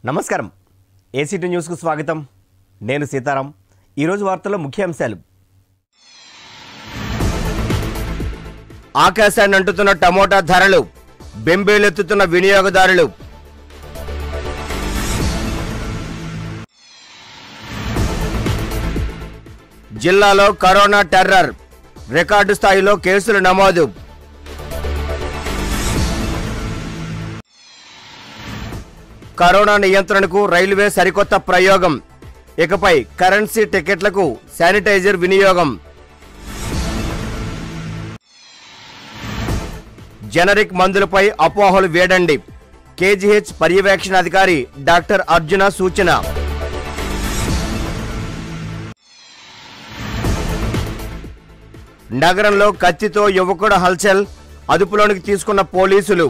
నమస్కారం ఏసీటీ న్యూస్కు స్వాగతం నేను సీతారాం ఈరోజు వార్తల్లో ముఖ్యాంశాలు ఆకాశాన్ని అంటుతున్న టమోటా ధరలు బెంబేలెత్తుతున్న వినియోగదారులు జిల్లాలో కరోనా టెర్రర్ రికార్డు స్థాయిలో కేసులు నమోదు కరోనా నియంత్రణకు రైల్వే సరికొత్త ప్రయోగం ఇకపై కరెన్సీ టికెట్లకు శానిటైజర్ వినియోగం జనరిక్ మందులపై అపోహలు వేడండి కేజీహెచ్ పర్యవేక్షణ అధికారి డాక్టర్ అర్జున సూచన నగరంలో కత్తితో యువకుడు హల్చల్ అదుపులోనికి తీసుకున్న పోలీసులు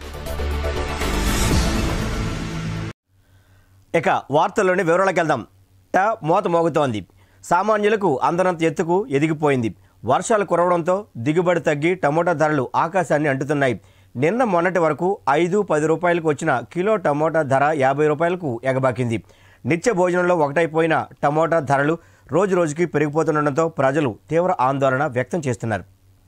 ఇక వార్తల్లోని వివరాలకు వెళ్దాం ట మోత మోగుతోంది సామాన్యులకు అందనంత ఎత్తుకు ఎదిగిపోయింది వర్షాలు కురవడంతో దిగుబడి తగ్గి టమోటా ధరలు ఆకాశాన్ని అంటుతున్నాయి నిన్న మొన్నటి వరకు ఐదు పది రూపాయలకు వచ్చిన కిలో టమోటా ధర యాభై రూపాయలకు ఎగబాకింది నిత్య భోజనంలో ఒకటైపోయిన టమోటా ధరలు రోజు రోజుకి పెరిగిపోతుండటంతో ప్రజలు తీవ్ర ఆందోళన వ్యక్తం చేస్తున్నారు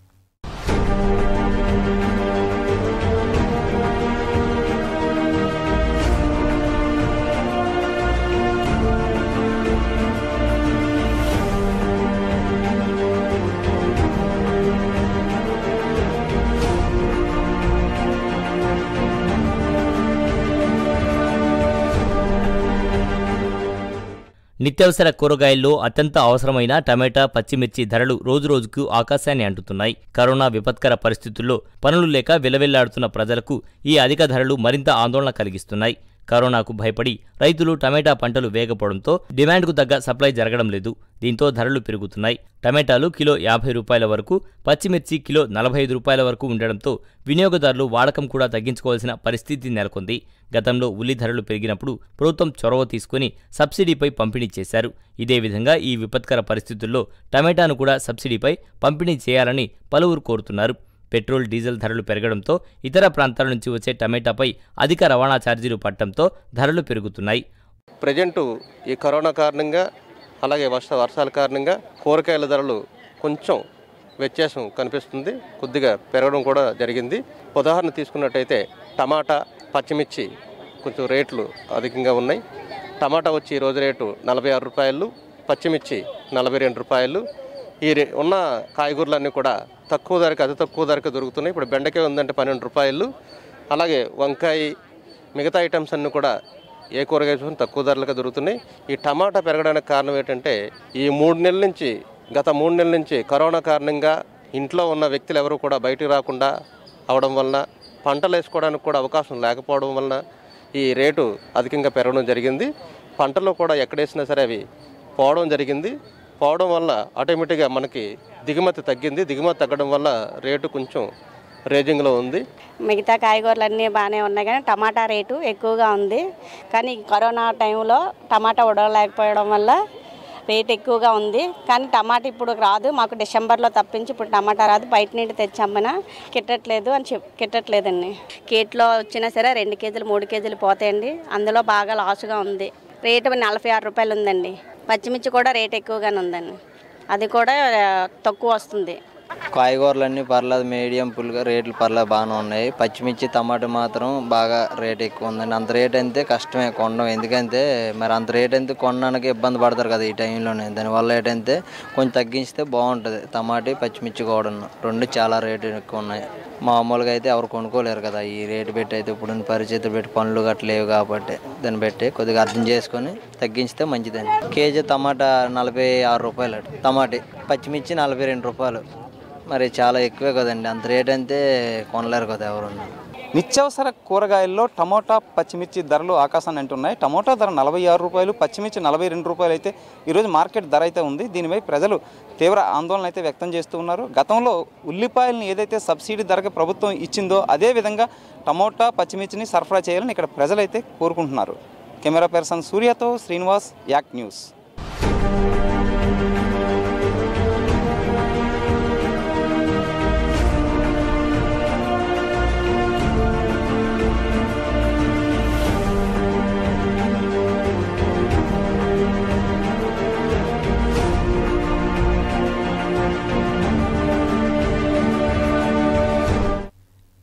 నిత్యావసర కూరగాయల్లో అత్యంత అవసరమైన టమాటా పచ్చిమిర్చి ధరలు రోజురోజుకు ఆకాశాన్ని అంటుతున్నాయి కరోనా విపత్కర పరిస్థితుల్లో పనులు లేక విలవిల్లాడుతున్న ప్రజలకు ఈ అధిక ధరలు మరింత ఆందోళన కలిగిస్తున్నాయి కరోనాకు భయపడి రైతులు టమాటా పంటలు వేగపోవడంతో డిమాండ్కు తగ్గ సప్లై జరగడం లేదు దీంతో ధరలు పెరుగుతున్నాయి టమాటాలు కిలో యాభై రూపాయల వరకు పచ్చిమిర్చి కిలో నలభై ఐదు రూపాయల వరకు ఉండడంతో వినియోగదారులు వాడకం కూడా తగ్గించుకోవాల్సిన పరిస్థితి నెలకొంది గతంలో ఉల్లి ధరలు పెరిగినప్పుడు ప్రభుత్వం చొరవ తీసుకుని సబ్సిడీపై పంపిణీ చేశారు ఇదే విధంగా ఈ విపత్కర పరిస్థితుల్లో టమాటాను కూడా సబ్సిడీపై పంపిణీ చేయాలని పలువురు కోరుతున్నారు పెట్రోల్ డీజిల్ ధరలు పెరగడంతో ఇతర ప్రాంతాల నుంచి వచ్చే టమాటాపై అధిక రవాణా ఛార్జీలు పడటంతో ధరలు పెరుగుతున్నాయి ప్రజెంట్ ఈ కరోనా కారణంగా అలాగే వర్ష వర్షాల కారణంగా కూరగాయల ధరలు కొంచెం వ్యత్యాసం కనిపిస్తుంది కొద్దిగా పెరగడం కూడా జరిగింది ఉదాహరణ తీసుకున్నట్టయితే టమాటా పచ్చిమిర్చి కొంచెం రేట్లు అధికంగా ఉన్నాయి టమాటా వచ్చి ఈ రోజు రేటు నలభై ఆరు రూపాయలు పచ్చిమిర్చి నలభై రెండు రూపాయలు ఈ రే- ఉన్న కాయగూరలన్నీ కూడా తక్కువ ధరకు అతి తక్కువ ధరకు దొరుకుతున్నాయి ఇప్పుడు బెండకాయ ఉందంటే పన్నెండు రూపాయలు అలాగే వంకాయ మిగతా ఐటమ్స్ అన్నీ కూడా ఏ కూరగాయ చూసినా తక్కువ ధరలకు దొరుకుతున్నాయి ఈ టమాటా పెరగడానికి కారణం ఏంటంటే ఈ మూడు నెలల నుంచి గత మూడు నెలల నుంచి కరోనా కారణంగా ఇంట్లో ఉన్న వ్యక్తులు ఎవరు కూడా బయటికి రాకుండా అవడం వలన పంటలు వేసుకోవడానికి కూడా అవకాశం లేకపోవడం వలన ఈ రేటు అధికంగా పెరగడం జరిగింది పంటలు కూడా ఎక్కడేసినా సరే అవి పోవడం జరిగింది పోవడం వల్ల ఆటోమేటిక్గా మనకి దిగుమతి తగ్గింది దిగుమతి తగ్గడం వల్ల రేటు కొంచెం రేజింగ్లో ఉంది మిగతా కాయగూరలు అన్నీ బాగానే ఉన్నాయి కానీ టమాటా రేటు ఎక్కువగా ఉంది కానీ ఈ కరోనా టైంలో టమాటా ఉడవలేకపోవడం వల్ల రేట్ ఎక్కువగా ఉంది కానీ టమాటా ఇప్పుడు రాదు మాకు డిసెంబర్లో తప్పించి ఇప్పుడు టమాటా రాదు బయట నుండి తెచ్చామన్నా కిట్టట్లేదు అని చెప్ కిట్టట్లేదండి కేట్లో వచ్చినా సరే రెండు కేజీలు మూడు కేజీలు పోతాయండి అందులో బాగా లాసుగా ఉంది రేటు నలభై ఆరు రూపాయలు ఉందండి పచ్చిమిర్చి కూడా రేట్ ఎక్కువగానే ఉందండి అది కూడా ఆ, తక్కువ వస్తుంది కాయగూరలన్నీ పర్లేదు మీడియం పుల్గా రేట్లు పర్లేదు బాగానే ఉన్నాయి పచ్చిమిర్చి టమాటా మాత్రం బాగా రేట్ ఎక్కువ ఉందండి అంత రేట్ అయితే కష్టమే కొనడం ఎందుకంటే మరి అంత రేట్ అయితే కొనడానికి ఇబ్బంది పడతారు కదా ఈ టైంలోనే దానివల్ల ఏంటంటే కొంచెం తగ్గించితే బాగుంటుంది టమాటీ పచ్చిమిర్చి కూడా రెండు చాలా రేటు ఎక్కువ ఉన్నాయి మామూలుగా అయితే ఎవరు కొనుక్కోలేరు కదా ఈ రేటు పెట్టి అయితే ఇప్పుడు పరిస్థితులు పెట్టి పనులు గట్ల లేవు కాబట్టి దాన్ని పెట్టి కొద్దిగా అర్థం చేసుకొని తగ్గించితే మంచిదండి కేజీ టమాటా నలభై ఆరు రూపాయలు అటు. టమాటీ పచ్చిమిర్చి నలభై రెండు రూపాయలు మరి చాలా ఎక్కువే కదండి అంత రేట్ అయితే కొనలేరు కదా ఎవరు నిత్యావసర కూరగాయల్లో టమోటా పచ్చిమిర్చి ధరలు ఆకాశాన్ని అంటున్నాయి టమోటా ధర నలభై ఆరు రూపాయలు పచ్చిమిర్చి నలభై రెండు రూపాయలు అయితే ఈరోజు మార్కెట్ ధర అయితే ఉంది దీనిపై ప్రజలు తీవ్ర ఆందోళన అయితే వ్యక్తం చేస్తూ ఉన్నారు గతంలో ఉల్లిపాయలను ఏదైతే సబ్సిడీ ధరకు ప్రభుత్వం ఇచ్చిందో అదే విధంగా టమోటా పచ్చిమిర్చిని సరఫరా చేయాలని ఇక్కడ ప్రజలైతే కోరుకుంటున్నారు కెమెరా పర్సన్ సూర్యతో శ్రీనివాస్ యాక్ న్యూస్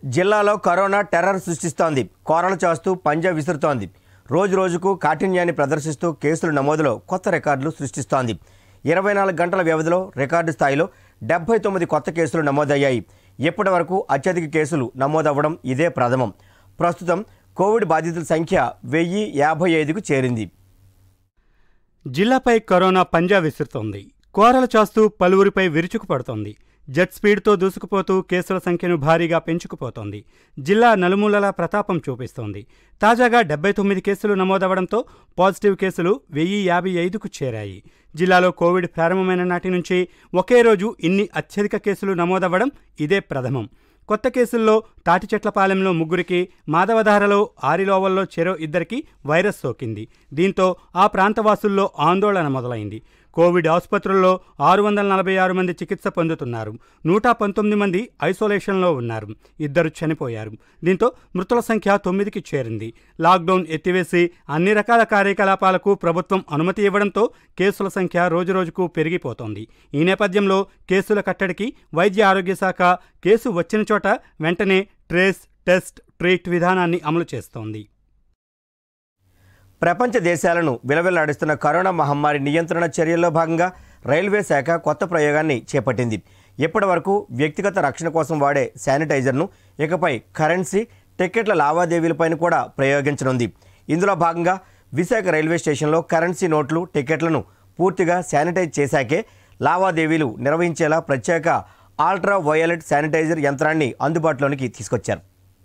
జిల్లాలో కరోనా టెర్రర్ సృష్టిస్తోంది కోరలు చేస్తూ పంజా విసురుతోంది రోజు రోజుకు కాఠిన్యాన్ని ప్రదర్శిస్తూ కేసుల నమోదులో కొత్త రికార్డులు సృష్టిస్తోంది ఇరవై నాలుగు గంటల వ్యవధిలో రికార్డు స్థాయిలో డెబ్బై తొమ్మిది కొత్త కేసులు నమోదయ్యాయి ఇప్పటి వరకు అత్యధిక కేసులు నమోదవ్వడం ఇదే ప్రథమం ప్రస్తుతం కోవిడ్ బాధితుల సంఖ్య వెయ్యి యాభై ఐదుకు చేరింది జిల్లాపై కరోనా పంజా విసురుతోంది కోరలు చాస్తూ పలువురిపై విరుచుకుపడుతోంది జెట్ స్పీడ్తో దూసుకుపోతూ కేసుల సంఖ్యను భారీగా పెంచుకుపోతోంది జిల్లా నలుమూలలా ప్రతాపం చూపిస్తోంది తాజాగా డెబ్బై తొమ్మిది కేసులు నమోదవడంతో పాజిటివ్ కేసులు వెయ్యి యాభై ఐదుకు చేరాయి జిల్లాలో కోవిడ్ ప్రారంభమైన నాటి నుంచి ఒకే రోజు ఇన్ని అత్యధిక కేసులు నమోదవ్వడం ఇదే ప్రథమం కొత్త కేసుల్లో తాటిచెట్లపాలెంలో ముగ్గురికి మాధవధారలో ఆరిలోవల్లో చెరో ఇద్దరికి వైరస్ సోకింది దీంతో ఆ ప్రాంతవాసుల్లో ఆందోళన మొదలైంది కోవిడ్ ఆసుపత్రుల్లో ఆరు వందల నలభై ఆరు మంది చికిత్స పొందుతున్నారు నూట పంతొమ్మిది మంది ఐసోలేషన్లో ఉన్నారు ఇద్దరు చనిపోయారు దీంతో మృతుల సంఖ్య తొమ్మిదికి చేరింది లాక్డౌన్ ఎత్తివేసి అన్ని రకాల కార్యకలాపాలకు ప్రభుత్వం అనుమతి ఇవ్వడంతో కేసుల సంఖ్య రోజురోజుకు పెరిగిపోతోంది ఈ నేపథ్యంలో కేసుల కట్టడికి వైద్య ఆరోగ్య శాఖ కేసు వచ్చిన చోట వెంటనే ట్రేస్ టెస్ట్ ట్రీట్ విధానాన్ని అమలు చేస్తోంది ప్రపంచ దేశాలను విలవిల్లాడిస్తున్న కరోనా మహమ్మారి నియంత్రణ చర్యల్లో భాగంగా రైల్వే శాఖ కొత్త ప్రయోగాన్ని చేపట్టింది ఇప్పటి వరకు వ్యక్తిగత రక్షణ కోసం వాడే శానిటైజర్ను ఇకపై కరెన్సీ టికెట్ల లావాదేవీలపైన కూడా ప్రయోగించనుంది ఇందులో భాగంగా విశాఖ రైల్వే స్టేషన్లో కరెన్సీ నోట్లు టికెట్లను పూర్తిగా శానిటైజ్ చేశాకే లావాదేవీలు నిర్వహించేలా ప్రత్యేక ఆల్ట్రా వయోలెట్ శానిటైజర్ యంత్రాన్ని అందుబాటులోనికి తీసుకొచ్చారు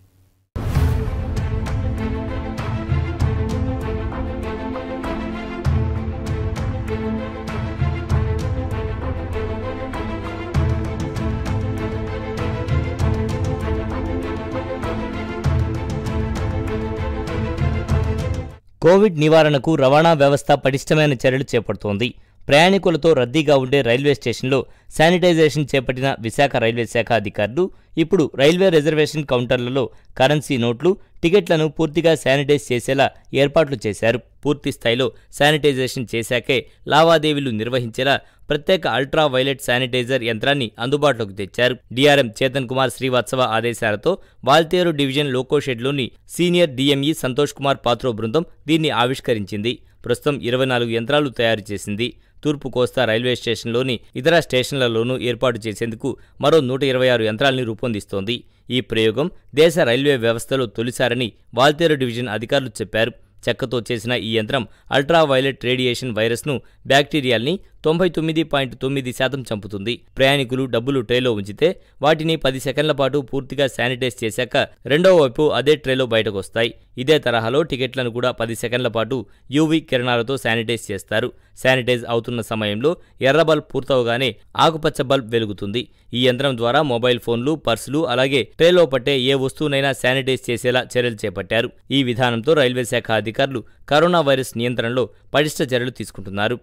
కోవిడ్ నివారణకు రవాణా వ్యవస్థ పటిష్టమైన చర్యలు చేపడుతోంది ప్రయాణికులతో రద్దీగా ఉండే రైల్వే స్టేషన్లో శానిటైజేషన్ చేపట్టిన విశాఖ రైల్వే శాఖ అధికారులు ఇప్పుడు రైల్వే రిజర్వేషన్ కౌంటర్లలో కరెన్సీ నోట్లు టికెట్లను పూర్తిగా శానిటైజ్ చేసేలా ఏర్పాట్లు చేశారు పూర్తి స్థాయిలో శానిటైజేషన్ చేశాకే లావాదేవీలు నిర్వహించేలా ప్రత్యేక అల్ట్రా వైలెట్ శానిటైజర్ యంత్రాన్ని అందుబాటులోకి తెచ్చారు డీఆర్ఎం చేతన్ కుమార్ శ్రీవాత్సవ ఆదేశాలతో వాల్తేరు డివిజన్ లోకోషెడ్లోని సీనియర్ డిఎంఈ సంతోష్ కుమార్ పాత్రో బృందం దీన్ని ఆవిష్కరించింది ప్రస్తుతం ఇరవై నాలుగు యంత్రాలు తయారు చేసింది తూర్పు కోస్తా రైల్వే స్టేషన్లోని ఇతర స్టేషన్లలోనూ ఏర్పాటు చేసేందుకు మరో నూట ఇరవై ఆరు యంత్రాల్ని రూపొందిస్తోంది ఈ ప్రయోగం దేశ రైల్వే వ్యవస్థలో తొలిసారని వాల్తేరు డివిజన్ అధికారులు చెప్పారు చెక్కతో చేసిన ఈ యంత్రం అల్ట్రా వైలెట్ రేడియేషన్ వైరస్ను బ్యాక్టీరియాల్ని తొంభై తొమ్మిది పాయింట్ తొమ్మిది శాతం చంపుతుంది ప్రయాణికులు డబ్బులు ట్రేలో ఉంచితే వాటిని పది సెకండ్ల పాటు పూర్తిగా శానిటైజ్ చేశాక రెండో వైపు అదే ట్రేలో బయటకు వస్తాయి ఇదే తరహాలో టికెట్లను కూడా పది సెకండ్ల పాటు యూవీ కిరణాలతో శానిటైజ్ చేస్తారు శానిటైజ్ అవుతున్న సమయంలో ఎర్ర బల్బ్ పూర్తవగానే ఆకుపచ్చ బల్బ్ వెలుగుతుంది ఈ యంత్రం ద్వారా మొబైల్ ఫోన్లు పర్సులు అలాగే ట్రేలో పట్టే ఏ వస్తువునైనా శానిటైజ్ చేసేలా చర్యలు చేపట్టారు ఈ విధానంతో రైల్వే శాఖ అధికారులు కరోనా వైరస్ నియంత్రణలో పటిష్ట చర్యలు తీసుకుంటున్నారు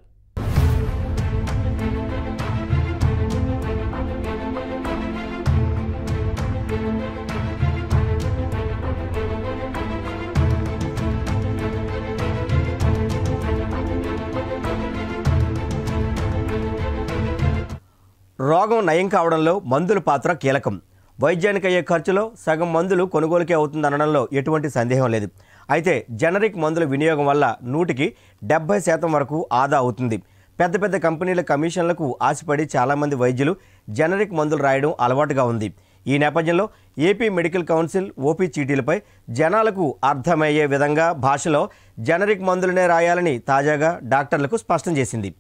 రోగం నయం కావడంలో మందుల పాత్ర కీలకం వైద్యానికి అయ్యే ఖర్చులో సగం మందులు కొనుగోలుకే అవుతుందనడంలో ఎటువంటి సందేహం లేదు అయితే జనరిక్ మందుల వినియోగం వల్ల నూటికి డెబ్బై శాతం వరకు ఆదా అవుతుంది పెద్ద పెద్ద కంపెనీల కమిషన్లకు ఆశపడి చాలామంది వైద్యులు జనరిక్ మందులు రాయడం అలవాటుగా ఉంది ఈ నేపథ్యంలో ఏపీ మెడికల్ కౌన్సిల్ ఓపీ చీటీలపై జనాలకు అర్థమయ్యే విధంగా భాషలో జనరిక్ మందులనే రాయాలని తాజాగా డాక్టర్లకు స్పష్టం చేసింది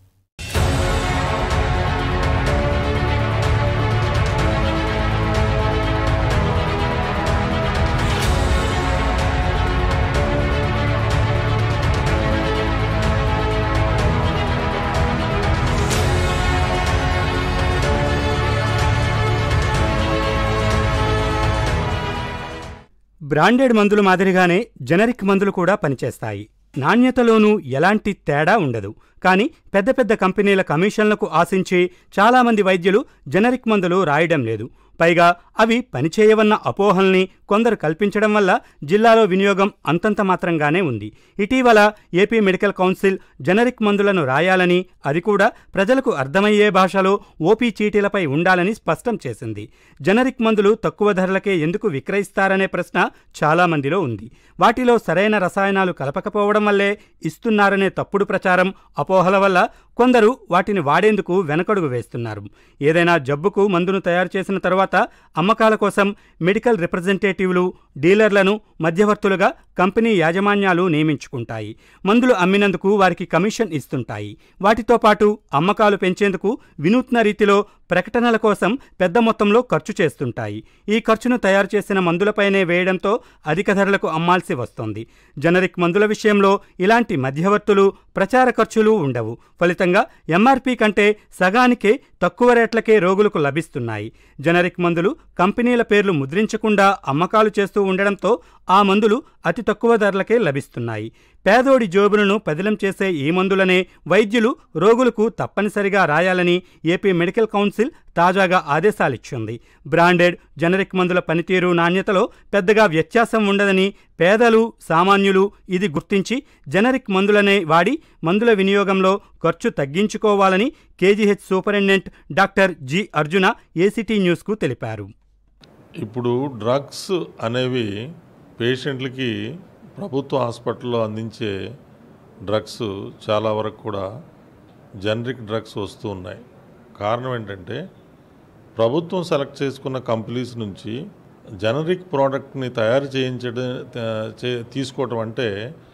బ్రాండెడ్ మందుల మాదిరిగానే జనరిక్ మందులు కూడా పనిచేస్తాయి నాణ్యతలోనూ ఎలాంటి తేడా ఉండదు కానీ పెద్ద పెద్ద కంపెనీల కమిషన్లకు ఆశించి చాలామంది వైద్యులు జనరిక్ మందులు రాయడం లేదు పైగా అవి పనిచేయవన్న అపోహల్ని కొందరు కల్పించడం వల్ల జిల్లాలో వినియోగం అంతంత మాత్రంగానే ఉంది ఇటీవల ఏపీ మెడికల్ కౌన్సిల్ జనరిక్ మందులను రాయాలని అది కూడా ప్రజలకు అర్థమయ్యే భాషలో ఓపీ చీటీలపై ఉండాలని స్పష్టం చేసింది జనరిక్ మందులు తక్కువ ధరలకే ఎందుకు విక్రయిస్తారనే ప్రశ్న చాలా మందిలో ఉంది వాటిలో సరైన రసాయనాలు కలపకపోవడం వల్లే ఇస్తున్నారనే తప్పుడు ప్రచారం అపోహల వల్ల కొందరు వాటిని వాడేందుకు వెనకడుగు వేస్తున్నారు ఏదైనా జబ్బుకు మందును తయారు చేసిన తరువాత అమ్మకాల కోసం మెడికల్ రిప్రజెంటేటివ్లు డీలర్లను మధ్యవర్తులుగా కంపెనీ యాజమాన్యాలు నియమించుకుంటాయి మందులు అమ్మినందుకు వారికి కమిషన్ ఇస్తుంటాయి వాటితో పాటు అమ్మకాలు పెంచేందుకు వినూత్న రీతిలో ప్రకటనల కోసం పెద్ద మొత్తంలో ఖర్చు చేస్తుంటాయి ఈ ఖర్చును తయారు చేసిన మందులపైనే వేయడంతో అధిక ధరలకు అమ్మాల్సి వస్తోంది జనరిక్ మందుల విషయంలో ఇలాంటి మధ్యవర్తులు ప్రచార ఖర్చులు ఉండవు ఫలితంగా ఎంఆర్పీ కంటే సగానికే తక్కువ రేట్లకే రోగులకు లభిస్తున్నాయి జనరిక్ మందులు కంపెనీల పేర్లు ముద్రించకుండా అమ్మకాలు చేస్తూ ఉండడంతో ఆ మందులు అతి తక్కువ ధరలకే లభిస్తున్నాయి పేదోడి జోబులను పదిలం చేసే ఈ మందులనే వైద్యులు రోగులకు తప్పనిసరిగా రాయాలని ఏపీ మెడికల్ కౌన్సిల్ తాజాగా ఆదేశాలిచ్చింది బ్రాండెడ్ జనరిక్ మందుల పనితీరు నాణ్యతలో పెద్దగా వ్యత్యాసం ఉండదని పేదలు సామాన్యులు ఇది గుర్తించి జనరిక్ మందులనే వాడి మందుల వినియోగంలో ఖర్చు తగ్గించుకోవాలని KGH superintendent doctor G Arjuna ACT న్యూస్కు తెలిపారు ఇప్పుడు డ్రగ్స్ అనేవి పేషెంట్లకి ప్రభుత్వ హాస్పిటల్లో అందించే డ్రగ్స్ చాలా వరకు కూడా జనరిక్ డ్రగ్స్ వస్తూ ఉన్నాయి కారణం ఏంటంటే ప్రభుత్వం సెలెక్ట్ చేసుకున్న కంపెనీస్ నుంచి జనరిక్ ప్రోడక్ట్ని తయారు చేయించడం త- చే- తీసుకోవటం అంటే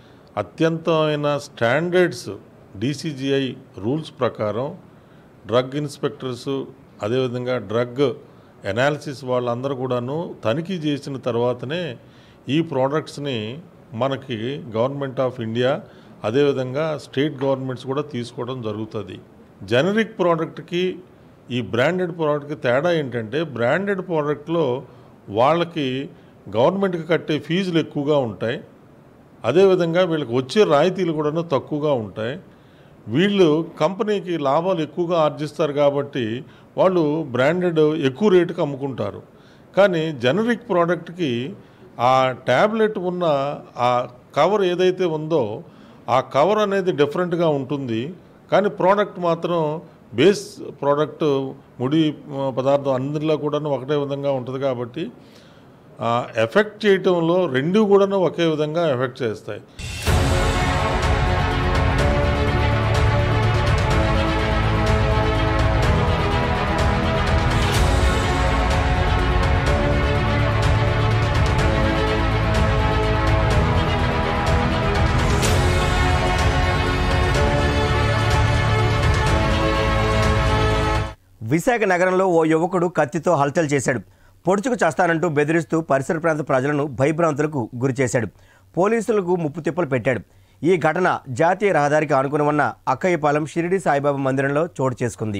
అత్యంతమైన స్టాండర్డ్స్ డీసీజీఐ రూల్స్ ప్రకారం డ్రగ్ ఇన్స్పెక్టర్స్ అదేవిధంగా డ్రగ్ ఎనాలిసిస్ వాళ్ళందరూ కూడాను తనిఖీ చేసిన తర్వాతనే ఈ ప్రోడక్ట్స్ని మనకి గవర్నమెంట్ ఆఫ్ ఇండియా అదేవిధంగా స్టేట్ గవర్నమెంట్స్ కూడా తీసుకోవడం జరుగుతుంది జనరిక్ ప్రోడక్ట్కి ఈ బ్రాండెడ్ ప్రోడక్ట్కి తేడా ఏంటంటే బ్రాండెడ్ ప్రోడక్ట్లో వాళ్ళకి గవర్నమెంట్కి కట్టే ఫీజులు ఎక్కువగా ఉంటాయి అదేవిధంగా వీళ్ళకి వచ్చే రాయితీలు కూడాను తక్కువగా ఉంటాయి వీళ్ళు కంపెనీకి లాభాలు ఎక్కువగా ఆర్జిస్తారు కాబట్టి వాళ్ళు బ్రాండెడ్ ఎక్కువ రేటుకి అమ్ముకుంటారు కానీ జనరిక్ ప్రోడక్ట్కి ఆ ట్యాబ్లెట్ ఉన్న ఆ కవర్ ఏదైతే ఉందో ఆ కవర్ అనేది డిఫరెంట్గా ఉంటుంది కానీ ప్రోడక్ట్ మాత్రం బేస్ ప్రోడక్ట్ ముడి ఆ, పదార్థం అందరిలో కూడా ఒకటే విధంగా ఉంటుంది కాబట్టి ఆ, ఎఫెక్ట్ చేయటంలో రెండు కూడాను ఒకే విధంగా ఎఫెక్ట్ చేస్తాయి విశాఖ నగరంలో ఓ యువకుడు కత్తితో హల్చల్ చేశాడు పొడుచుకు చేస్తానంటూ బెదిరిస్తూ పరిసర ప్రాంత ప్రజలను భయభ్రాంతులకు గురిచేశాడు పోలీసులకు ముప్పు తిప్పలు పెట్టాడు ఈ ఘటన జాతీయ రహదారికి ఆనుకుని ఉన్న అక్కయ్యపాలెం షిరిడి సాయిబాబా మందిరంలో చోటు చేసుకుంది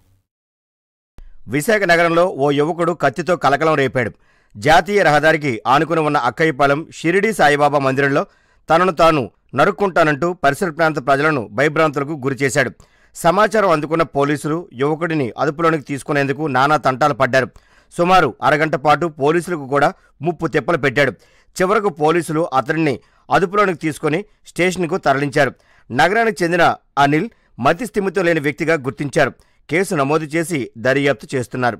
విశాఖ నగరంలో ఓ యువకుడు కత్తితో కలకలం రేపాడు జాతీయ రహదారికి ఆనుకుని ఉన్న అక్కయ్యపాలెం షిరిడి సాయిబాబా మందిరంలో తనను తాను నరుక్కుంటానంటూ పరిసర ప్రాంత ప్రజలను భయభ్రాంతులకు గురిచేశాడు సమాచారం అందుకున్న పోలీసులు యువకుడిని అదుపులోనికి తీసుకునేందుకు నానా తంటాలు పడ్డారు సుమారు అరగంట పాటు పోలీసులకు కూడా ముప్పు తిప్పలు పెట్టాడు చివరకు పోలీసులు అతడిని అదుపులోనికి తీసుకొని స్టేషన్కు తరలించారు నగరానికి చెందిన అనిల్ మతి స్థిమితం లేని వ్యక్తిగా గుర్తించారు కేసు నమోదు చేసి దర్యాప్తు చేస్తున్నారు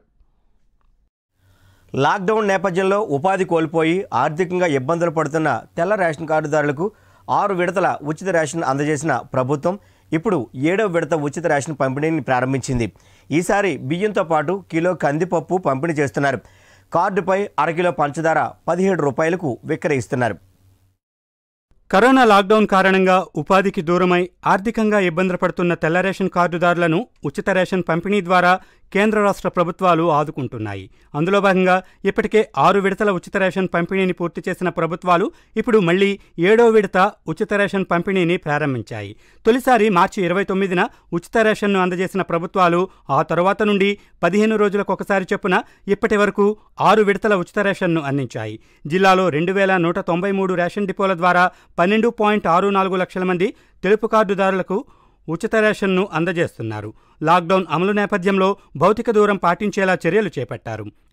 లాక్డౌన్ నేపథ్యంలో ఉపాధి కోల్పోయి ఆర్థికంగా ఇబ్బందులు పడుతున్న తెల్ల రేషన్ కార్డుదారులకు ఆరు విడతల ఉచిత రేషన్ అందజేసిన ప్రభుత్వం ఇప్పుడు ఏడవ విడత ఉచిత రేషన్ పంపిణీని ప్రారంభించింది ఈసారి బియ్యంతో పాటు కిలో కందిపప్పు పంపిణీ చేస్తున్నారు కార్డుపై అరకిలో పంచదార పదిహేడు రూపాయలకు విక్రయిస్తున్నారు కరోనా లాక్డౌన్ కారణంగా ఉపాధికి దూరమై ఆర్థికంగా ఇబ్బందులు పడుతున్న తెల్ల రేషన్ కార్డుదారులను ఉచిత రేషన్ పంపిణీ ద్వారా కేంద్ర రాష్ట్ర ప్రభుత్వాలు ఆదుకుంటున్నాయి అందులో భాగంగా ఇప్పటికే ఆరు విడతల ఉచిత రేషన్ పంపిణీని పూర్తి చేసిన ప్రభుత్వాలు ఇప్పుడు మళ్లీ ఏడో విడత ఉచిత రేషన్ పంపిణీని ప్రారంభించాయి తొలిసారి మార్చి ఇరవై తొమ్మిదిన ఉచిత రేషన్ను అందజేసిన ప్రభుత్వాలు ఆ తరువాత నుండి పదిహేను రోజులకు ఒకసారి చొప్పున ఇప్పటి వరకు ఆరు విడతల ఉచిత రేషన్ను అందించాయి జిల్లాలో రెండు వేల నూట తొంభై మూడు రేషన్ డిపోల ద్వారా పన్నెండు పాయింట్ ఆరు నాలుగు లక్షల మంది తెలుపు కార్డుదారులకు ఉచిత రేషన్ను అందజేస్తున్నారు లాక్డౌన్ అమలు నేపథ్యంలో భౌతిక దూరం పాటించేలా చర్యలు చేపట్టారు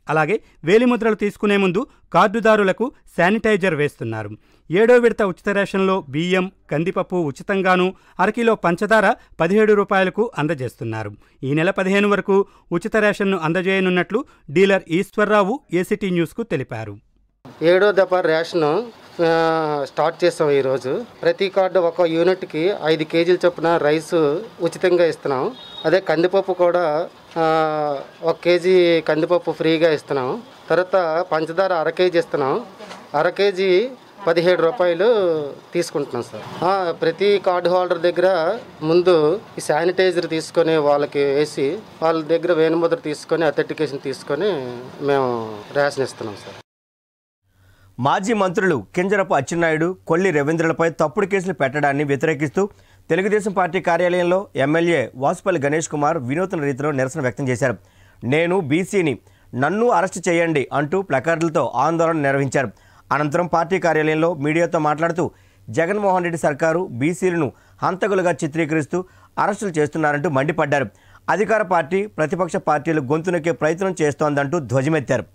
అలాగే వేలిముద్రలు తీసుకునే ముందు కార్డుదారులకు శానిటైజర్ వేస్తున్నారు ఏడో విడత ఉచిత రేషన్లో బియ్యం కందిపప్పు ఉచితంగాను అరకిలో పంచదార పదిహేడు రూపాయలకు అందజేస్తున్నారు ఈ నెల పదిహేను వరకు ఉచిత రేషన్ను అందజేయనున్నట్లు డీలర్ ఈశ్వర్రావు ఏసీటీ న్యూస్కు తెలిపారు ఏడో దఫా రేషన్ ఆ, స్టార్ట్ చేస్తాం ఈరోజు ప్రతి కార్డు ఒక యూనిట్కి ఐదు కేజీల చొప్పున రైస్ ఉచితంగా ఇస్తున్నాం అదే కందిపప్పు కూడా ఆ, ఒక కేజీ కందిపప్పు ఫ్రీగా ఇస్తున్నాం తర్వాత పంచదార అర కేజీ ఇస్తున్నాం అర కేజీ పదిహేడు రూపాయలు తీసుకుంటున్నాం సార్ ఆ, ప్రతి కార్డు హోల్డర్ దగ్గర ముందు ఈ శానిటైజర్ తీసుకొని వాళ్ళకి వేసి వాళ్ళ దగ్గర వేణుముద్ర తీసుకొని అథెంటికేషన్ తీసుకొని మేము రేషన్ ఇస్తున్నాం సార్ మాజీ మంత్రులు కింజరపు అచ్చెన్నాయుడు కొల్లి రవీంద్రులపై తప్పుడు కేసులు పెట్టడాన్ని వ్యతిరేకిస్తూ తెలుగుదేశం పార్టీ కార్యాలయంలో ఎమ్మెల్యే వాసుపల్లి గణేష్ కుమార్ వినూత్న రీతిలో నిరసన వ్యక్తం చేశారు నేను బీసీని నన్ను అరెస్ట్ చేయండి అంటూ ప్లకార్డులతో ఆందోళన నిర్వహించారు అనంతరం పార్టీ కార్యాలయంలో మీడియాతో మాట్లాడుతూ జగన్మోహన్ రెడ్డి సర్కారు బీసీలను హంతకులుగా చిత్రీకరిస్తూ అరెస్టులు చేస్తున్నారంటూ మండిపడ్డారు అధికార పార్టీ ప్రతిపక్ష పార్టీలు గొంతు నొక్కే ప్రయత్నం చేస్తోందంటూ ధ్వజమెత్తారు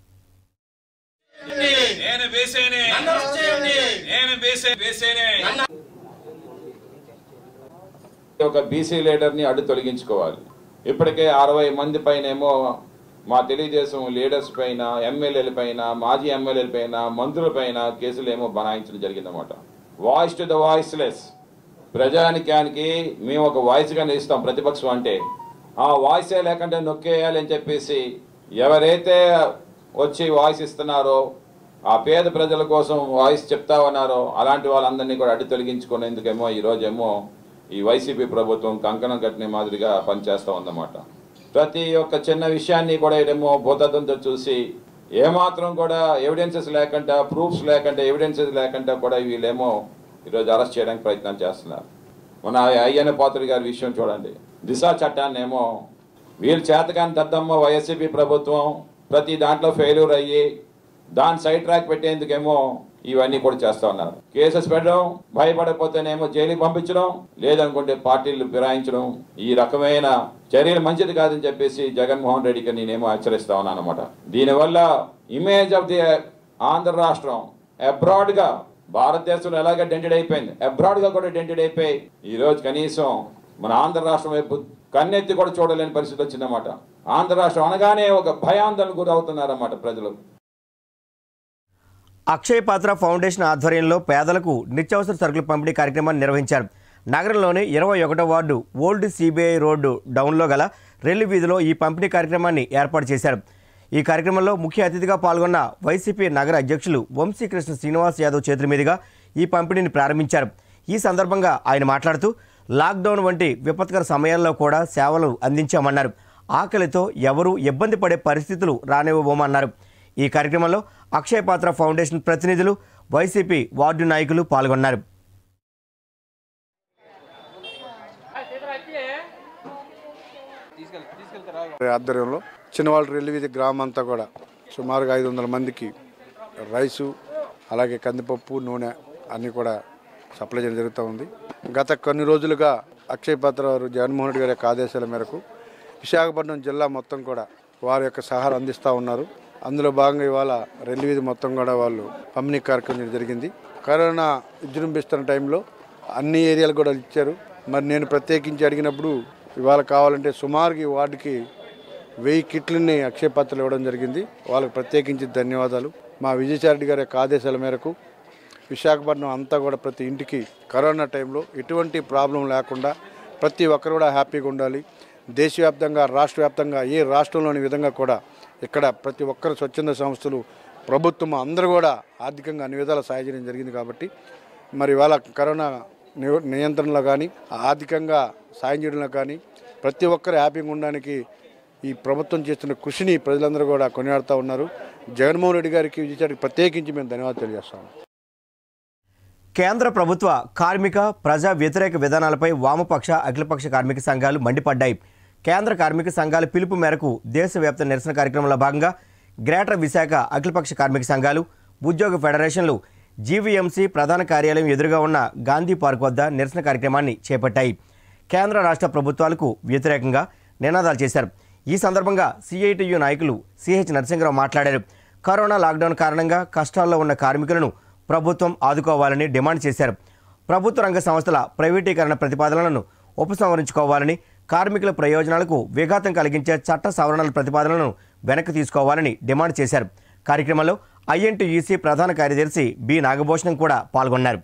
నేను వేసేనే నేను వేసే వేసేనే ఒక బీసీ లీడర్ని అడ్డు తొలగించుకోవాలి ఇప్పటికే అరవై మంది పైనేమో మా తెలుగుదేశం లీడర్స్ పైన ఎమ్మెల్యేల పైన మాజీ ఎమ్మెల్యేల పైన మంత్రుల పైన కేసులు ఏమో బనాయించడం జరిగిందన్నమాట వాయిస్ టు ద వాయిస్లెస్ ప్రజానికానికి మేము ఒక వాయిస్గా నిలుస్తాం ప్రతిపక్షం అంటే ఆ వాయిసే లేకుండా నొక్కేయాలి అని చెప్పేసి ఎవరైతే వచ్చి వాయిస్ ఇస్తున్నారో ఆ పేద ప్రజల కోసం వాయిస్ చెప్తా ఉన్నారో అలాంటి వాళ్ళందరినీ కూడా అడ్డు తొలగించుకునేందుకేమో ఈ రోజేమో ఈ వైసీపీ ప్రభుత్వం కంకణం కట్టిన మాదిరిగా పనిచేస్తూ ఉందన్నమాట ప్రతి ఒక్క చిన్న విషయాన్ని కూడా ఏమో భూతత్వంతో చూసి ఏమాత్రం కూడా ఎవిడెన్సెస్ లేకుండా ప్రూఫ్స్ లేకుండా ఎవిడెన్సెస్ లేకుండా కూడా వీళ్ళేమో ఈరోజు అరెస్ట్ చేయడానికి ప్రయత్నం చేస్తున్నారు మన అయ్యన్న పాత్రుడి గారి విషయం చూడండి దిశా చట్టాన్ని ఏమో వీళ్ళు చేతకాని దద్దమ్మ వైఎస్సీపీ ప్రభుత్వం ప్రతి దాంట్లో ఫెయిల్యూర్ అయ్యి దాని సైడ్ ట్రాక్ పెట్టేందుకేమో ఇవన్నీ కూడా చేస్తా ఉన్నారు కేసెస్ పెట్టడం భయపడకపోతేనేమో జైలుకి పంపించడం లేదనుకుంటే పార్టీలు ఫిరాయించడం ఈ రకమైన చర్యలు మంచిది కాదని చెప్పేసి జగన్మోహన్ రెడ్డికి నేనేమో హెచ్చరిస్తా ఉన్నాను అనమాట దీనివల్ల ఇమేజ్ ఆఫ్ ది ఆంధ్ర రాష్ట్రం అబ్రాడ్ గా భారతదేశంలో ఎలాగ డెంటెడ్ అయిపోయింది అబ్రాడ్ గా కూడా డెంటెడ్ అయిపోయి ఈ రోజు కనీసం మన ఆంధ్ర రాష్ట్రం వైపు కన్నెత్తి కూడా చూడలేని పరిస్థితి వచ్చిందన్నమాట ఆంధ్ర రాష్ట్రం అనగానే ఒక భయాందోళన గురవుతున్నారన్నమాట ప్రజలు అక్షయ్ పాత్ర ఫౌండేషన్ ఆధ్వర్యంలో పేదలకు నిత్యావసర సరుకుల పంపిణీ కార్యక్రమాన్ని నిర్వహించారు నగరంలోని ఇరవై ఒకటో వార్డు ఓల్డ్ సిబిఐ రోడ్డు డౌన్లో గల రెల్లి వీధిలో ఈ పంపిణీ కార్యక్రమాన్ని ఏర్పాటు చేశారు ఈ కార్యక్రమంలో ముఖ్య అతిథిగా పాల్గొన్న వైసీపీ నగర అధ్యక్షులు వంశీకృష్ణ శ్రీనివాస్ యాదవ్ చేతుల మీదుగా ఈ పంపిణీని ప్రారంభించారు ఈ సందర్భంగా ఆయన మాట్లాడుతూ లాక్డౌన్ వంటి విపత్కర సమయాల్లో కూడా సేవలు అందించామన్నారు ఆకలితో ఎవరూ ఇబ్బంది పడే పరిస్థితులు రానివ్వబోమన్నారు ఈ కార్యక్రమంలో అక్షయ పాత్ర ఫౌండేషన్ ప్రతినిధులు వైసీపీ వార్డు నాయకులు పాల్గొన్నారు ఆధ్వర్యంలో చిన్నవాళ్ళ రిలీవిధి గ్రామం అంతా కూడా సుమారుగా ఐదు వందల మందికి రైసు అలాగే కందిపప్పు నూనె అన్నీ కూడా సప్లై చేయడం జరుగుతూ ఉంది గత కొన్ని రోజులుగా అక్షయ్ పాత్ర వారు జగన్మోహన్ రెడ్డి గారి యొక్క ఆదేశాల మేరకు విశాఖపట్నం జిల్లా మొత్తం కూడా వారి యొక్క సహాయం అందిస్తూ ఉన్నారు అందులో భాగంగా ఇవాళ రెల్లివీధి మొత్తం కూడా వాళ్ళు పంపిణీ కార్యక్రమం చేయడం జరిగింది కరోనా విజృంభిస్తున్న టైంలో అన్ని ఏరియాలు కూడా ఇచ్చారు మరి నేను ప్రత్యేకించి అడిగినప్పుడు ఇవాళ కావాలంటే సుమారుగా ఈ వార్డుకి వెయ్యి కిట్లని అక్షయ పాత్రలు ఇవ్వడం జరిగింది వాళ్ళకి ప్రత్యేకించి ధన్యవాదాలు మా విజయచారెడ్డి గారి యొక్క ఆదేశాల మేరకు విశాఖపట్నం అంతా కూడా ప్రతి ఇంటికి కరోనా టైంలో ఎటువంటి ప్రాబ్లం లేకుండా ప్రతి ఒక్కరు కూడా హ్యాపీగా ఉండాలి దేశవ్యాప్తంగా రాష్ట్ర వ్యాప్తంగా ఏ రాష్ట్రంలోని విధంగా కూడా ఇక్కడ ప్రతి ఒక్కరు స్వచ్ఛంద సంస్థలు ప్రభుత్వం అందరూ కూడా ఆర్థికంగా అన్ని విధాల సాయం చేయడం జరిగింది కాబట్టి మరి ఇవాళ కరోనా నివ- నియంత్రణలో కానీ ఆర్థికంగా సాయం చేయడంలో కానీ ప్రతి ఒక్కరు హ్యాపీగా ఉండడానికి ఈ ప్రభుత్వం చేస్తున్న కృషిని ప్రజలందరూ కూడా కొనియాడుతూ ఉన్నారు జగన్మోహన్ రెడ్డి గారికి విజయచారికి ప్రత్యేకించి మేము ధన్యవాదాలు తెలియజేస్తాము కేంద్ర ప్రభుత్వ కార్మిక ప్రజా వ్యతిరేక విధానాలపై వామపక్ష అఖిలపక్ష కార్మిక సంఘాలు మండిపడ్డాయి కేంద్ర కార్మిక సంఘాల పిలుపు మేరకు దేశవ్యాప్త నిరసన కార్యక్రమంలో భాగంగా గ్రేటర్ విశాఖ అఖిలపక్ష కార్మిక సంఘాలు ఉద్యోగ ఫెడరేషన్లు జీవీఎంసీ ప్రధాన కార్యాలయం ఎదురుగా ఉన్న గాంధీ పార్క్ వద్ద నిరసన కార్యక్రమాన్ని చేపట్టాయి కేంద్ర రాష్ట్ర ప్రభుత్వాలకు వ్యతిరేకంగా నినాదాలు చేశారు ఈ సందర్భంగా సిఐటియు నాయకులు సిహెచ్ నరసింహరావు మాట్లాడారు కరోనా లాక్డౌన్ కారణంగా కష్టాల్లో ఉన్న కార్మికులను ప్రభుత్వం ఆదుకోవాలని డిమాండ్ చేశారు ప్రభుత్వ రంగ సంస్థల ప్రైవేటీకరణ ప్రతిపాదనలను ఉపసంహరించుకోవాలని కార్మికుల ప్రయోజనాలకు విఘాతం కలిగించే చట్ట సవరణల ప్రతిపాదనలను వెనక్కి తీసుకోవాలని డిమాండ్ చేశారు కార్యక్రమంలో ఐఎన్టీయూసీ ప్రధాన కార్యదర్శి బి నాగభూషణం కూడా పాల్గొన్నారు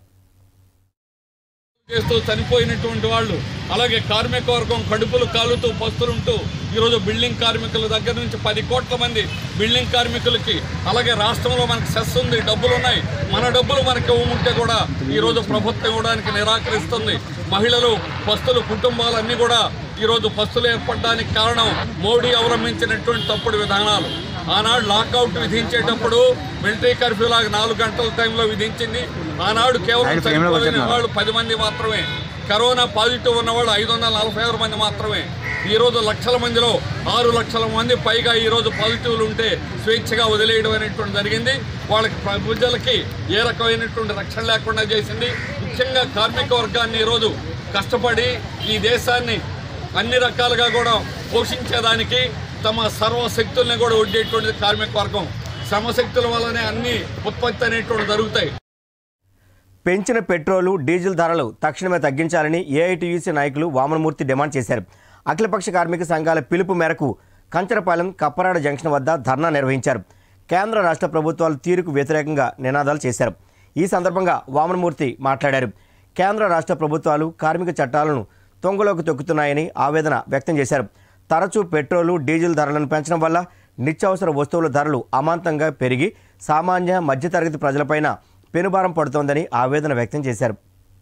చేస్తూ చనిపోయినటువంటి వాళ్ళు అలాగే కార్మిక వర్గం కడుపులు కాలుతూ పస్తులుంటూ ఈరోజు బిల్డింగ్ కార్మికుల దగ్గర నుంచి పది కోట్ల మంది బిల్డింగ్ కార్మికులకి అలాగే రాష్ట్రంలో మనకి సెస్ ఉంది డబ్బులు ఉన్నాయి మన డబ్బులు మనకి ఉంటే కూడా ఈరోజు ప్రభుత్వం ఇవ్వడానికి నిరాకరిస్తుంది మహిళలు పస్తులు కుటుంబాలన్నీ కూడా ఈరోజు పస్తులు ఏర్పడడానికి కారణం మోడీ అవలంబించినటువంటి తప్పుడు విధానాలు ఆనాడు లాకౌట్ విధించేటప్పుడు మిలిటరీ కర్ఫ్యూ లాగా నాలుగు గంటల టైంలో విధించింది ఆనాడు కేవలం చనిపోయిన వాళ్ళు పది మంది మాత్రమే కరోనా పాజిటివ్ ఉన్నవాళ్ళు ఐదు వందల నలభై ఆరు మంది మాత్రమే ఈరోజు లక్షల మందిలో ఆరు లక్షల మంది పైగా ఈరోజు పాజిటివ్లు ఉంటే స్వేచ్ఛగా వదిలేయడం అనేటువంటి జరిగింది వాళ్ళకి ప్రజలకి ఏ రకమైనటువంటి రక్షణ లేకుండా చేసింది ముఖ్యంగా కార్మిక వర్గాన్ని ఈరోజు కష్టపడి ఈ దేశాన్ని అన్ని రకాలుగా కూడా పోషించేదానికి తమ సర్వశక్తుల్ని కూడా ఒడ్డేటువంటిది కార్మిక వర్గం శ్రమశక్తుల వల్లనే అన్ని ఉత్పత్తి అనేటువంటి జరుగుతాయి పెంచిన పెట్రోలు డీజిల్ ధరలు తక్షణమే తగ్గించాలని ఏఐటీయూసీ నాయకులు వామనమూర్తి డిమాండ్ చేశారు అఖిలపక్ష కార్మిక సంఘాల పిలుపు మేరకు కంచరపాలెం కప్పరాడ జంక్షన్ వద్ద ధర్నా నిర్వహించారు కేంద్ర రాష్ట్ర ప్రభుత్వాల తీరుకు వ్యతిరేకంగా నినాదాలు చేశారు ఈ సందర్భంగా వామనమూర్తి మాట్లాడారు కేంద్ర రాష్ట్ర ప్రభుత్వాలు కార్మిక చట్టాలను తొంగలోకి తొక్కుతున్నాయని ఆవేదన వ్యక్తం చేశారు తరచూ పెట్రోలు డీజిల్ ధరలను పెంచడం వల్ల నిత్యావసర వస్తువుల ధరలు అమాంతంగా పెరిగి సామాన్య మధ్యతరగతి ప్రజలపైన పెనుభారం పడుతోందని ఆవేదన వ్యక్తం చేశారు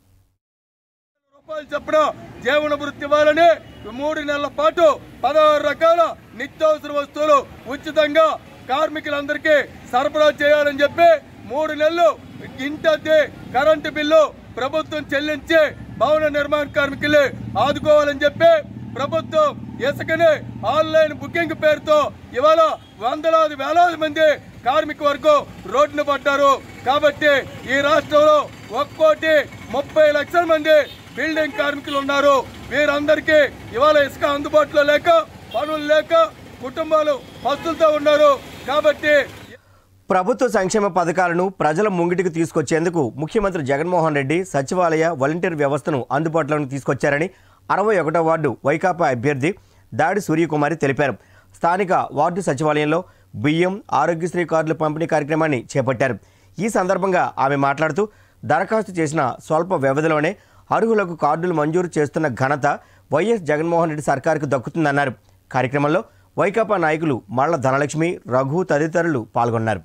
రూపాయలు చొప్పున జీవన వృత్తి ఇవ్వాలని మూడు నెలల పాటు పదహారు రకాల నిత్యావసర వస్తువులు ఉచితంగా కార్మికులందరికీ సరఫరా చేయాలని చెప్పి మూడు నెలలు ఇంటద్దె కరెంటు బిల్లు ప్రభుత్వం చెల్లించి భవన నిర్మాణ కార్మికులు ఆదుకోవాలని చెప్పి ప్రభుత్వం ఇసుకని ఆన్లైన్ బుకింగ్ పేరుతో ఇవాళ వందలాది వేలాది మంది కార్మిక వర్గం రోడ్డున పడ్డారు కాబట్టి ఈ రాష్ట్రంలో ఒక్కోటి ముప్పై లక్షల మంది బిల్డింగ్ కార్మికులు ఉన్నారు వీరందరికీ ఇవాళ ఇసుక అందుబాటులో లేక పనులు లేక కుటుంబాలు పస్తులతో ఉన్నారు కాబట్టి ప్రభుత్వ సంక్షేమ పథకాలను ప్రజల ముంగిటికి తీసుకొచ్చేందుకు ముఖ్యమంత్రి జగన్మోహన్ రెడ్డి సచివాలయ వాలంటీర్ వ్యవస్థను అందుబాటులోకి తీసుకొచ్చారని అరవై ఒకటో వార్డు వైకాపా అభ్యర్థి దాడి సూర్యకుమారి తెలిపారు స్థానిక వార్డు సచివాలయంలో బియ్యం ఆరోగ్యశ్రీ కార్డుల పంపిణీ కార్యక్రమాన్ని చేపట్టారు ఈ సందర్భంగా ఆమె మాట్లాడుతూ దరఖాస్తు చేసిన స్వల్ప వ్యవధిలోనే అర్హులకు కార్డులు మంజూరు చేస్తున్న ఘనత వైఎస్ జగన్మోహన్ రెడ్డి సర్కారుకు దక్కుతుందన్నారు కార్యక్రమంలో వైకాపా నాయకులు మళ్ల ధనలక్ష్మి రఘు తదితరులు పాల్గొన్నారు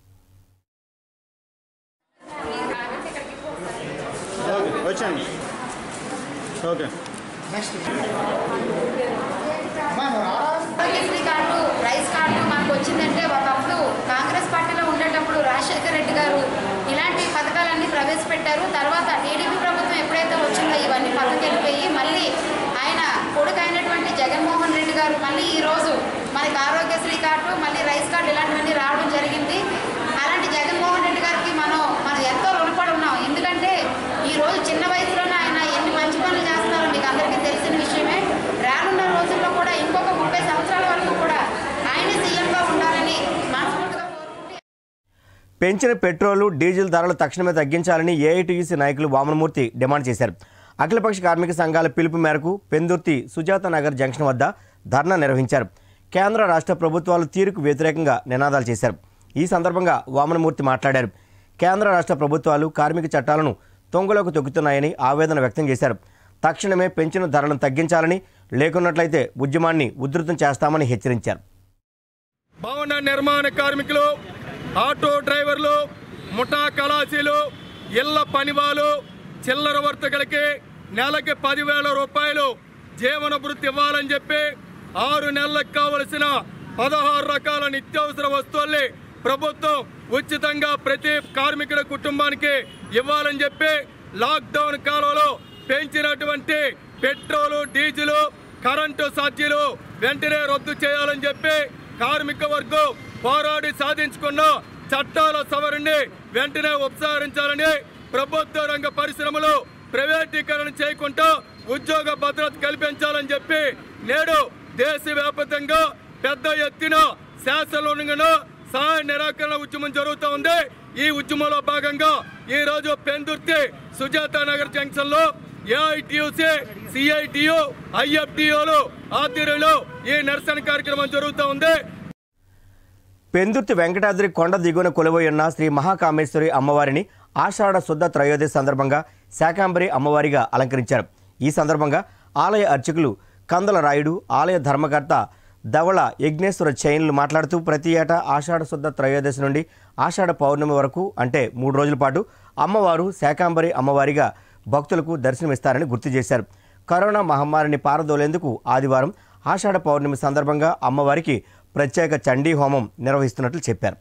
వచ్చండి okay Aarogyasri card rice card మనకు వచ్చిందంటే ఒకప్పుడు కాంగ్రెస్ పార్టీలో ఉండేటప్పుడు రాజశేఖర రెడ్డి గారు ఇలాంటి పథకాలన్నీ ప్రవేశపెట్టారు తర్వాత టీడీపీ ప్రభుత్వం ఎప్పుడైతే వచ్చిందో ఇవన్నీ పక్కకి వెళ్ళిపోయి మళ్ళీ ఆయన కొడుకు అయినటువంటి జగన్మోహన్ రెడ్డి గారు మళ్ళీ ఈ రోజు మనకి ఆరోగ్యశ్రీ కార్డు మళ్ళీ రైస్ కార్డు ఇలాంటివన్నీ రావడం జరిగింది అలాంటి జగన్మోహన్ రెడ్డి గారికి మనం మనం ఎంతో రుణపడి ఉన్నాం ఎందుకంటే ఈ రోజు చిన్న వయసులోనే ఆయన ఎన్ని మంచి పనులు చేస్తున్నారో మీకు అందరికీ తెలిసిన విషయమే రానున్న రోజుల్లో కూడా ఇంకొక ముప్పై సంవత్సరాల వరకు కూడా ఆయన సీఎంగా ఉండాలని మనస్ఫూర్తిగా పెంచిన పెట్రోలు డీజిల్ ధరలు తక్షణమే తగ్గించాలని ఏఐటీయూసీ నాయకులు వామనమూర్తి డిమాండ్ చేశారు అఖిలపక్ష కార్మిక సంఘాల పిలుపు మేరకు పెందుర్తి సుజాత నగర్ జంక్షన్ వద్ద ధర్నా నిర్వహించారు కేంద్ర రాష్ట్ర ప్రభుత్వాల తీరుకు వ్యతిరేకంగా నినాదాలు చేశారు ఈ సందర్భంగా వామనమూర్తి మాట్లాడారు కేంద్ర రాష్ట్ర ప్రభుత్వాలు కార్మిక చట్టాలను తొంగలోకి తొక్కుతున్నాయని ఆవేదన వ్యక్తం చేశారు తక్షణమే పెంచిన ధరలను తగ్గించాలని లేకున్నట్లయితే ఉద్యమాన్ని ఉధృతం చేస్తామని హెచ్చరించారు భవన నిర్మాణ కార్మికులు ఆటో డ్రైవర్లు ముఠా కళాశీలు ఇళ్ల పనివాళ్ళు చిల్లర వర్తకులకి నెలకి పదివేల రూపాయలు జీవన భృతి ఇవ్వాలని చెప్పి ఆరు నెలలకు కావలసిన పదహారు రకాల నిత్యావసర వస్తువుల్ని ప్రభుత్వం ఉచితంగా ప్రతి కార్మికుల కుటుంబానికి ఇవ్వాలని చెప్పి లాక్డౌన్ కాలంలో పెంచినటువంటి పెట్రోలు డీజిల్ కరెంటు ఛార్జీలు వెంటనే రద్దు చేయాలని చెప్పి కార్మిక వర్గం పోరాడి సాధించుకున్న చట్టాల సవరణని వెంటనే ఉపసంహరించాలని ప్రభుత్వ రంగ పరిశ్రమలు ప్రైవేటీకరణ చేయకుండా ఉద్యోగ భద్రత కల్పించాలని చెప్పి నేడు దేశవ్యాప్తంగా పెద్ద ఎత్తున శాసనలోనుగన సహాయ నిరాకరణ ఉద్యమం జరుగుతూ ఉంది ఈ ఉద్యమంలో భాగంగా ఈ రోజు పెందుర్తి సుజాత నగర్ జంక్షన్ లో ఏఐటియుసి సిఐటియు ఐఎఫ్టిఓలు ఆధ్వర్యంలో ఈ నిరసన కార్యక్రమం జరుగుతూ ఉంది పెందుర్తి వెంకటాద్రి కొండ దిగువన కొలువై ఉన్న శ్రీ మహాకామేశ్వరి అమ్మవారిని ఆషాఢ శుద్ధ త్రయోదశి సందర్భంగా శాకాంబరి అమ్మవారిగా అలంకరించారు ఈ సందర్భంగా ఆలయ అర్చకులు కందల రాయుడు ఆలయ ధర్మకర్త ధవళ యజ్ఞేశ్వర చైన్లు మాట్లాడుతూ ప్రతి ఏటా ఆషాఢ శుద్ధ త్రయోదశి నుండి ఆషాఢ పౌర్ణమి వరకు అంటే మూడు రోజుల పాటు అమ్మవారు శాకాంబరి అమ్మవారిగా భక్తులకు దర్శనమిస్తారని గుర్తు చేశారు కరోనా మహమ్మారిని పారదోలేందుకు ఆదివారం ఆషాఢ పౌర్ణమి సందర్భంగా అమ్మవారికి ప్రత్యేక చండీ హోమం నిర్వహిస్తున్నట్లు చెప్పారు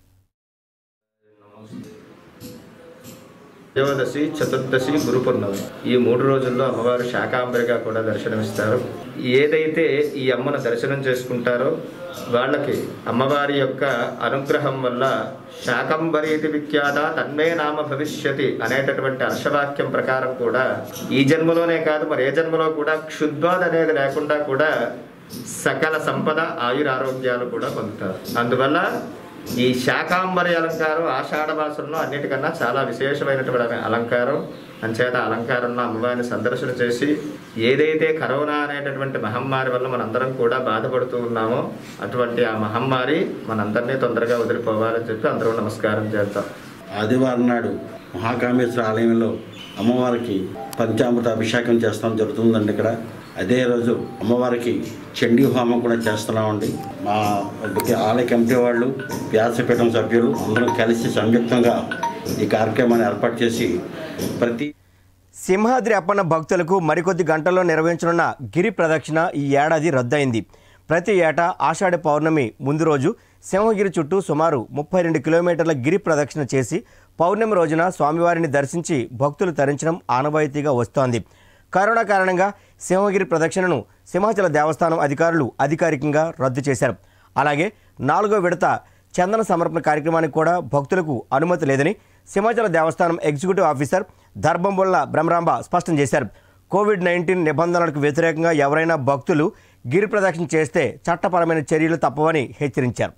త్రయోదశి చతుర్దశి గురు పౌర్ణమి ఈ మూడు రోజుల్లో అమ్మవారు శాకాంబరిగా కూడా దర్శనమిస్తారు ఏదైతే ఈ అమ్మను దర్శనం చేసుకుంటారో వాళ్ళకి అమ్మవారి యొక్క అనుగ్రహం వల్ల శాకంబరీతి విఖ్యాత తన్మే నామ భవిష్యతి అనేటటువంటి హర్షవాక్యం ప్రకారం కూడా ఈ జన్మలోనే కాదు మరి ఏ జన్మలో కూడా క్షుద్వాద్ అనేది లేకుండా కూడా సకల సంపద ఆయురారోగ్యాలు కూడా పొందుతారు అందువల్ల ఈ శాకాంబరి అలంకారం ఆషాఢ మాసంలో అన్నిటికన్నా చాలా విశేషమైనటువంటి అలంకారం అంచేత అలంకారంలో అమ్మవారిని సందర్శన చేసి ఏదైతే కరోనా అనేటటువంటి మహమ్మారి వల్ల మనందరం కూడా బాధపడుతూ ఉన్నామో అటువంటి ఆ మహమ్మారి మనందరినీ తొందరగా వదిలిపోవాలని చెప్పి అందరూ నమస్కారం చేద్దాం ఆదివారం నాడు మహాకామేశ్వర ఆలయంలో అమ్మవారికి పంచామృత అభిషేకం చేస్తాం జరుగుతుందండి ఇక్కడ అదే రోజు అమ్మవారికి చండీ హోమం కూడా చేస్తున్నామండి మా ఆలయ కమిటీ వాళ్ళు వ్యాసపీఠం సభ్యులు అందరం కలిసి సంయుక్తంగా ఈ కార్యక్రమాన్ని ఏర్పాటు చేసి ప్రతి సింహాద్రి అప్పన్న భక్తులకు మరికొద్ది గంటల్లో నిర్వహించనున్న గిరి ప్రదక్షిణ ఈ ఏడాది రద్దయింది ప్రతి ఏటా ఆషాఢ పౌర్ణమి ముందు రోజు సింహగిరి చుట్టూ సుమారు ముప్పై రెండు కిలోమీటర్ల గిరి ప్రదక్షిణ చేసి పౌర్ణమి రోజున స్వామివారిని దర్శించి భక్తులు తరించడం ఆనవాయితీగా వస్తోంది కరోనా కారణంగా సింహగిరి ప్రదక్షిణను సింహాచల దేవస్థానం అధికారులు అధికారికంగా రద్దు చేశారు అలాగే నాలుగో విడత చందన సమర్పణ కార్యక్రమానికి కూడా భక్తులకు అనుమతి లేదని సింహాచల దేవస్థానం ఎగ్జిక్యూటివ్ ఆఫీసర్ ధర్బంబుల్ల బ్రహ్మరాంబ స్పష్టం చేశారు కోవిడ్ నైన్టీన్ నిబంధనలకు వ్యతిరేకంగా ఎవరైనా భక్తులు గిరి ప్రదక్షిణ చేస్తే చట్టపరమైన చర్యలు తప్పవని హెచ్చరించారు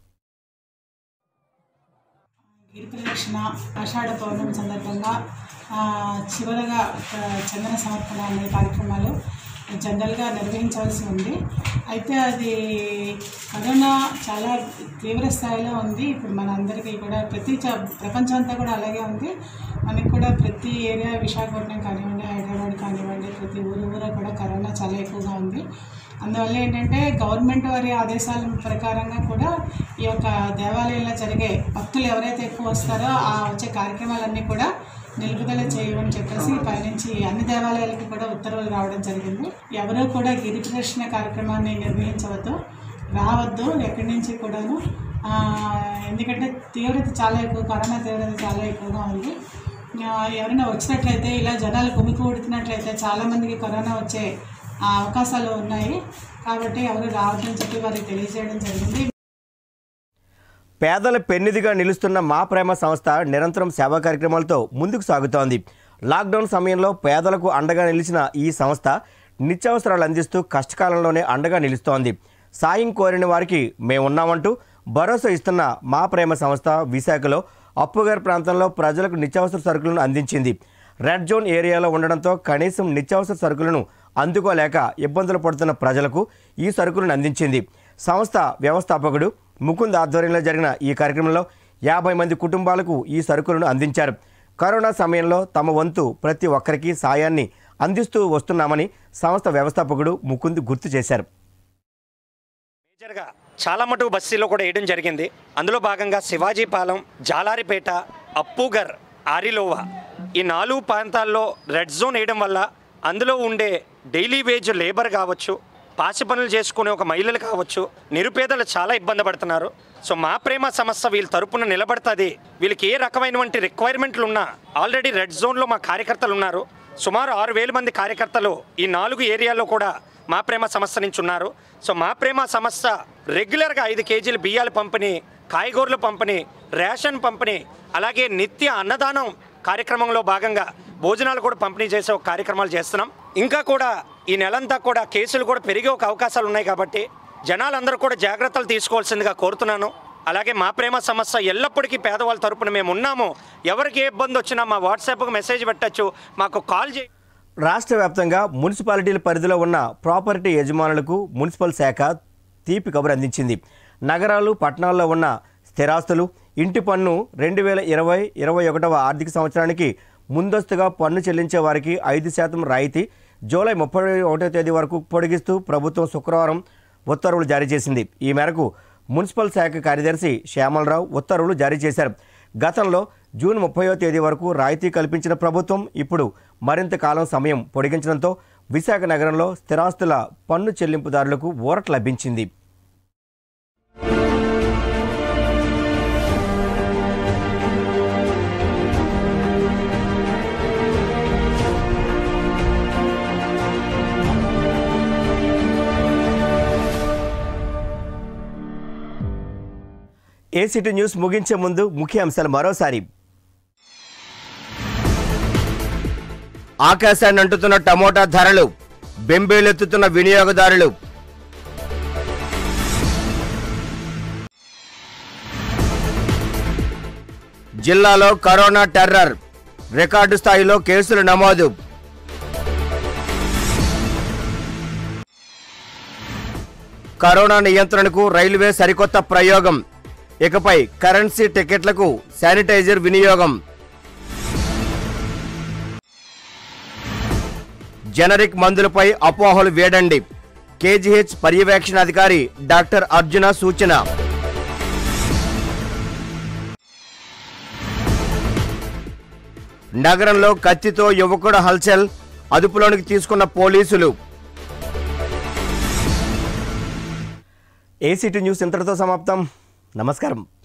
గిరి ప్రదక్షిణ ఆషాఢ పౌర్ణమి సందర్భంగా ఆ, చివరగా ఆ, చందన సమర్పణ అనే కార్యక్రమాలు జనరల్గా నిర్వహించవలసి ఉంది అయితే అది కరోనా చాలా తీవ్ర స్థాయిలో ఉంది ఇప్పుడు మన అందరికీ కూడా ప్రతి చ- ప్రపంచం అంతా కూడా అలాగే ఉంది మనకి కూడా ప్రతి ఏరియా విశాఖపట్నం కానివ్వండి హైదరాబాద్ కానివ్వండి ప్రతి ఊరు ఊరు కూడా కరోనా చాలా ఎక్కువగా ఉంది అందువల్ల ఏంటంటే గవర్నమెంట్ వారి ఆదేశాల ప్రకారంగా కూడా ఈ యొక్క దేవాలయంలో జరిగే భక్తులు ఎవరైతే ఎక్కువ వస్తారో ఆ వచ్చే కార్యక్రమాలన్నీ కూడా నిలుపుదల చేయమని చెప్పేసి పైనుంచి అన్ని దేవాలయాలకి కూడా ఉత్తర్వులు రావడం జరిగింది ఎవరూ కూడా గిరి ప్రదర్శన కార్యక్రమాన్ని నిర్వహించవద్దు రావద్దు ఎక్కడి నుంచి కూడాను ఆ, ఎందుకంటే తీవ్రత చాలా ఎక్కువ కరోనా తీవ్రత చాలా ఎక్కువగా ఉంది ఆ, ఎవరైనా వచ్చినట్లయితే ఇలా జనాలు గుమికూడుతున్నట్లయితే చాలామందికి కరోనా వచ్చే ఆ, అవకాశాలు ఉన్నాయి కాబట్టి ఎవరు రావద్దని చెప్పి వారికి తెలియజేయడం జరిగింది పేదల పెన్నిదిగా నిలుస్తున్న మా ప్రేమ సంస్థ నిరంతరం సేవా కార్యక్రమాలతో ముందుకు సాగుతోంది లాక్డౌన్ సమయంలో పేదలకు అండగా నిలిచిన ఈ సంస్థ నిత్యావసరాలు అందిస్తూ కష్టకాలంలోనే అండగా నిలుస్తోంది సాయం కోరిన వారికి మేమున్నామంటూ భరోసా ఇస్తున్న మా ప్రేమ సంస్థ విశాఖలో అప్పుగారి ప్రాంతంలో ప్రజలకు నిత్యావసర సరుకులను అందించింది రెడ్ జోన్ ఏరియాలో ఉండడంతో కనీసం నిత్యావసర సరుకులను అందుకోలేక ఇబ్బందులు పడుతున్న ప్రజలకు ఈ సరుకులను అందించింది సంస్థ వ్యవస్థాపకుడు ముకుంద్ ఆధ్వర్యంలో జరిగిన ఈ కార్యక్రమంలో యాభై మంది కుటుంబాలకు ఈ సరుకులను అందించారు కరోనా సమయంలో తమ వంతు ప్రతి ఒక్కరికి సాయాన్ని అందిస్తూ వస్తున్నామని సంస్థ వ్యవస్థాపకుడు ముకుంద్ గుర్తు చేశారు మేజర్గా చాలా మటుకు బస్సీలో కూడా వేయడం జరిగింది అందులో భాగంగా శివాజీపాలెం జాలారిపేట అప్పుగర్ ఆరిలోవా ఈ నాలుగు ప్రాంతాల్లో రెడ్ జోన్ వేయడం వల్ల అందులో ఉండే డైలీ వేజ్ లేబర్ కావచ్చు పాసి పనులు చేసుకునే ఒక మహిళలు కావచ్చు నిరుపేదలు చాలా ఇబ్బంది పడుతున్నారు సో మా ప్రేమ సంస్థ వీళ్ళ తరపున నిలబడుతుంది వీళ్ళకి ఏ రకమైనటువంటి రిక్వైర్మెంట్లు ఉన్నా ఆల్రెడీ రెడ్ జోన్లో మా కార్యకర్తలు ఉన్నారు సుమారు ఆరు వేల మంది కార్యకర్తలు ఈ నాలుగు ఏరియాల్లో కూడా మా ప్రేమ సంస్థ నుంచి ఉన్నారు సో మా ప్రేమ సంస్థ రెగ్యులర్గా ఐదు కేజీలు బియ్యాల పంపిణీ కాయగూరల పంపిణీ రేషన్ పంపిణీ అలాగే నిత్య అన్నదానం కార్యక్రమంలో భాగంగా భోజనాలు కూడా పంపిణీ చేసే ఒక కార్యక్రమాలు చేస్తున్నాం ఇంకా కూడా ఈ నెలంతా కూడా కేసులు కూడా పెరిగే ఒక అవకాశాలు ఉన్నాయి కాబట్టి జనాలందరూ కూడా జాగ్రత్తలు తీసుకోవాల్సిందిగా కోరుతున్నాను అలాగే మా ప్రేమ సమస్య ఎల్లప్పటికీ పేదవాళ్ళ తరపున మేము ఉన్నాము ఎవరికి ఏ ఇబ్బంది వచ్చినా మా వాట్సాప్కి మెసేజ్ పెట్టచ్చు మాకు కాల్ చేయి రాష్ట్ర వ్యాప్తంగా మున్సిపాలిటీల పరిధిలో ఉన్న ప్రాపర్టీ యజమానులకు మున్సిపల్ శాఖ తీపి కబురు అందించింది నగరాలు పట్టణాల్లో ఉన్న స్థిరాస్తులు ఇంటి పన్ను రెండు వేల ఇరవై ఇరవై ఒకటవ ఆర్థిక సంవత్సరానికి ముందస్తుగా పన్ను చెల్లించే వారికి ఐదు శాతం రాయితీ జూలై ముప్పై ఒకటో తేదీ వరకు పొడిగిస్తూ ప్రభుత్వం శుక్రవారం ఉత్తర్వులు జారీ చేసింది ఈ మేరకు మున్సిపల్ శాఖ కార్యదర్శి శ్యామలరావు ఉత్తర్వులు జారీ చేశారు గతంలో జూన్ ముప్పయో తేదీ వరకు రాయితీ కల్పించిన ప్రభుత్వం ఇప్పుడు మరింత కాలం సమయం పొడిగించడంతో విశాఖ నగరంలో స్థిరాస్తుల పన్ను చెల్లింపుదారులకు ఊరట లభించింది ఏసీటీ న్యూస్ ముగించే ముందు ముఖ్య అంశాలు మరోసారి ఆకాశాన్ని అంటుతున్న టమోటా ధరలు బెంబేలెత్తుతున్న వినియోగదారులు జిల్లాలో కరోనా టెర్రర్ రికార్డు స్థాయిలో కేసులు నమోదు కరోనా నియంత్రణకు రైల్వే సరికొత్త ప్రయోగం ఇకపై కరెన్సీ టికెట్లకు శానిటైజర్ వినియోగం జనరిక్ మందులపై అపోహలు వేడండి కేజీహెచ్ పర్యవేక్షణాధికారి డాక్టర్ అర్జున సూచన నగరంలో కత్తితో యువకుడు హల్చల్ అదుపులోనికి తీసుకున్న పోలీసులు ఏసీటీ న్యూస్ ఇంతటితో సమాప్తం నమస్కారం